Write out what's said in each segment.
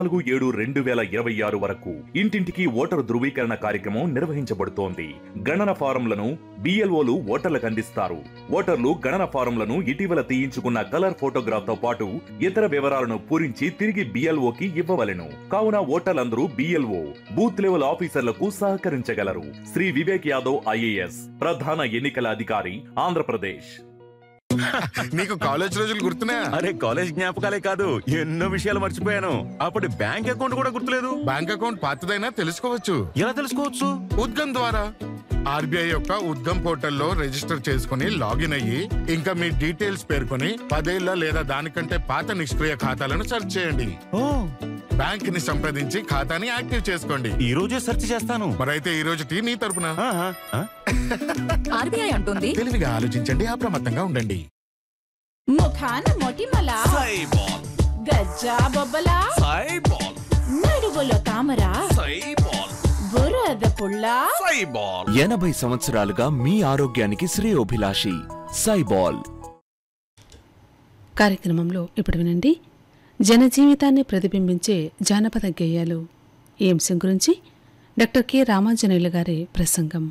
నాలుగు ఏడు రెండు వేల ఇరవై ఆరు వరకు ఇంటింటికి ఓటరు ధృవీకరణ కార్యక్రమం నిర్వహించబడుతోంది గణన ఫారంలను బిఎల్ఓలు ఓటర్లకు అందిస్తారు ఓటర్లు గణన ఫారంలను ఇటీవల తీయించుకున్న కలర్ ఫోటోగ్రాఫ్ తో పాటు ఇతర వివరాలను పూరించి తిరిగి బిఎల్ఓకి ఇవ్వవలెను కావున ఓటర్లందరూ బిఎల్ఓ బూత్ లెవెల్ ఆఫీసర్లకు సహకరించగలరు శ్రీ వివేక్ యాదవ్ ఐఏఎస్ ప్రధాన ఎన్నికల అధికారి ఆంధ్రప్రదేశ్ నీకు కాలేజ్ రోజులు గుర్తున్నాయా అరే కాలేజ్ జ్ఞాపకాలే కాదు ఎన్నో విషయాలు మర్చిపోయాను అప్పటి బ్యాంక్ అకౌంట్ కూడా గుర్తులేదు బ్యాంక్ అకౌంట్ పాతదైనా తెలుసుకోవచ్చు ఎలా తెలుసుకోవచ్చు ఉద్గమ్ ద్వారా ఆర్బీఐ యొక్క ఉద్గమ్ పోర్టల్లో రిజిస్టర్ చేసుకుని లాగిన్ అయ్యి ఇంకా మీ డీటెయిల్స్ పేర్కొని పదేళ్ల లేదా దానికంటే పాత నిష్క్రియ ఖాతాలను సెర్చ్ చేయండి ఓ బ్యాంక్ ని సంప్రదించి ఖాతాని యాక్టివ్ చేసుకోండి ఈ రోజే సెర్చ్ చేస్తాను మరైతే ఈ రోజుకి నీ తరపున ఆహా, ఆ? ఆర్బీఐ అంటుంది తెలివిగా ఆలోచించండి అప్రమత్తంగా ఉండండి ముఖాన మొటిమల గజ్జా బొబ్బల నడువులో తామర బురద పుల్ల ఎనభై సంవత్సరాలుగా మీ ఆరోగ్యానికి శ్రేయోభిలాషి సైబాల్ కార్యక్రమంలో ఇప్పుడు వినండి జనజీవితాన్ని ప్రతిబింబించే జానపద గేయాలు ఈ అంశం గురించి డాక్టర్ కె రామాంజనేయులు గారి ప్రసంగం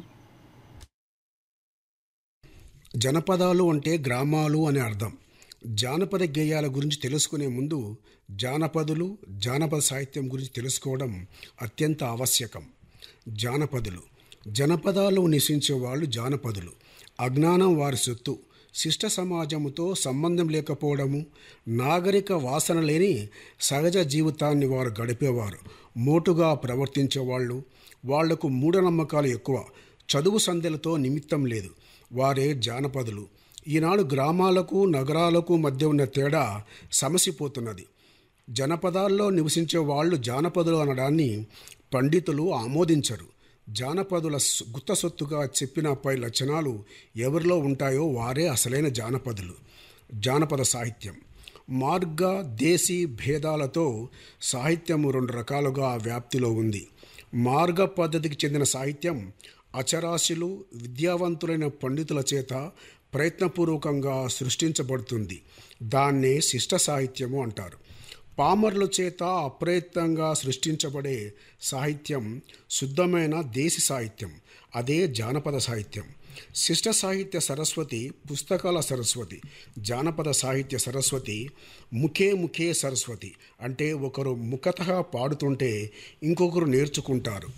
జనపదాలు అంటే గ్రామాలు అని అర్థం జానపద గేయాల గురించి తెలుసుకునే ముందు జానపదులు జానపద సాహిత్యం గురించి తెలుసుకోవడం అత్యంత ఆవశ్యకం జానపదులు జనపదాలు నివసించే వాళ్ళు జానపదులు అజ్ఞానం వారి సొత్తు శిష్ట సమాజముతో సంబంధం లేకపోవడము నాగరిక వాసన లేని సహజ జీవితాన్ని వారు గడిపేవారు మోటుగా ప్రవర్తించేవాళ్ళు వాళ్లకు మూఢనమ్మకాలు ఎక్కువ చదువు సంధ్యలతో నిమిత్తం లేదు వారే జానపదులు ఈనాడు గ్రామాలకు నగరాలకు మధ్య ఉన్న తేడా సమసిపోతున్నది జనపదాల్లో నివసించే వాళ్ళు జానపదులు అనడాన్ని పండితులు ఆమోదించరు జానపదుల స్- గుత్త సొత్తుగా చెప్పిన పై లక్షణాలు ఎవరిలో ఉంటాయో వారే అసలైన జానపదులు జానపద సాహిత్యం మార్గ దేశీ భేదాలతో సాహిత్యం రెండు రకాలుగా వ్యాప్తిలో ఉంది మార్గ పద్ధతికి చెందిన సాహిత్యం అచరాశులు విద్యావంతులైన పండితుల చేత ప్రయత్నపూర్వకంగా సృష్టించబడుతుంది దాన్నే శిష్ట సాహిత్యము అంటారు పామర్ల చేత అప్రయత్నంగా సృష్టించబడే సాహిత్యం శుద్ధమైన దేశీ సాహిత్యం అదే జానపద సాహిత్యం శిష్ట సాహిత్య సరస్వతి పుస్తకాల సరస్వతి జానపద సాహిత్య సరస్వతి ముఖే ముఖే సరస్వతి అంటే ఒకరు ముఖతః పాడుతుంటే ఇంకొకరు నేర్చుకుంటారు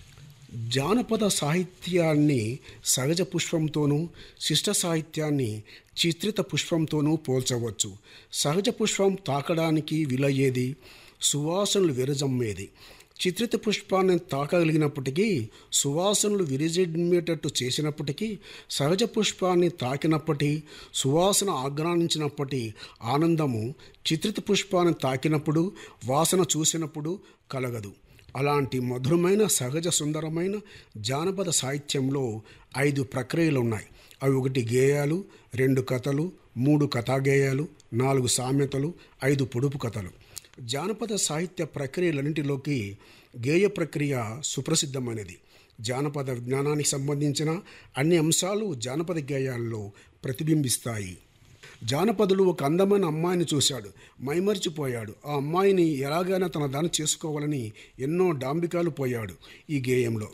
జానపద సాహిత్యాన్ని సహజ పుష్పంతోనూ శిష్ట సాహిత్యాన్ని చిత్రిత పుష్పంతోనూ పోల్చవచ్చు సహజ పుష్పం తాకడానికి విలయ్యేది సువాసనలు విరజమ్మేది చిత్రిత పుష్పాన్ని తాకగలిగినప్పటికీ సువాసనలు విరజిమ్మేటట్టు చేసినప్పటికీ సహజ పుష్పాన్ని తాకినప్పటి సువాసన ఆగ్రానించినప్పటి ఆనందము చిత్రిత పుష్పాన్ని తాకినప్పుడు వాసన చూసినప్పుడు కలగదు అలాంటి మధురమైన సహజ సుందరమైన జానపద సాహిత్యంలో ఐదు ప్రక్రియలు ఉన్నాయి అవి ఒకటి గేయాలు రెండు కథలు మూడు కథాగేయాలు నాలుగు సామెతలు ఐదు పొడుపు కథలు జానపద సాహిత్య ప్రక్రియలన్నింటిలోకి గేయ ప్రక్రియ సుప్రసిద్ధమైనది జానపద విజ్ఞానానికి సంబంధించిన అన్ని అంశాలు జానపద గేయాల్లో ప్రతిబింబిస్తాయి జానపదులు ఒక అందమైన అమ్మాయిని చూశాడు మైమరిచిపోయాడు ఆ అమ్మాయిని ఎలాగైనా తన దాన్ని చేసుకోవాలని ఎన్నో డాంబికాలు పోయాడు ఈ గేయంలో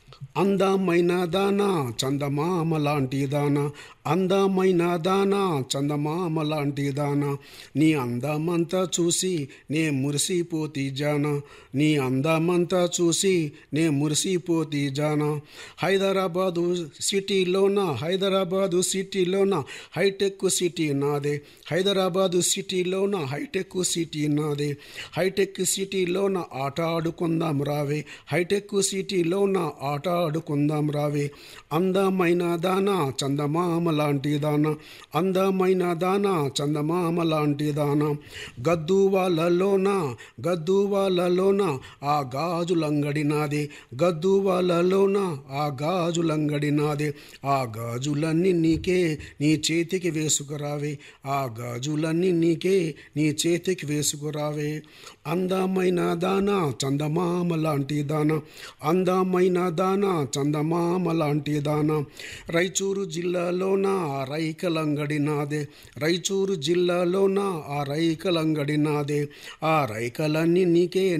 అందమైన దానా చందమామ లాంటి దానా అందమైన దానా చందమామ లాంటి దానా నీ అందమంతా చూసి నే మురిసిపోతి జానా నీ అందమంతా చూసి నే మురిసిపోతి జానా హైదరాబాదు సిటీలోన హైదరాబాదు సిటీలోన హైటెక్ సిటీ నాదే హైదరాబాదు సిటీలోన హైటెక్ సిటీ నాదే హైటెక్ సిటీలోన ఆట ఆడుకుందాం రావే హైటెక్ సిటీలోన ఆట ఆడుకుందాం రావే అందమైన దానా చందమామ లాంటి దానా అందమైన దానా చందమామ లాంటి దానా గద్దు వాళ్ళలోన గద్దు వాళ్ళలోన ఆ గాజులంగడి నాదే గద్దు వాళ్ళలోన ఆ గాజులంగడి నాదే ఆ గాజులన్నీ నీకే నీ చేతికి వేసుకురావే ఆ గాజులన్నీ నీకే నీ చేతికి వేసుకురావే అందమైన దానా చందమామ లాంటి దానా అందమైన దానా దానా చందమామ లాంటి దానా రైచూరు జిల్లాలోన ఆ రైకలంగడి నాదే రైచూరు జిల్లాలోన ఆ రైకలంగడి నాదే ఆ రైకలన్నీ నీకే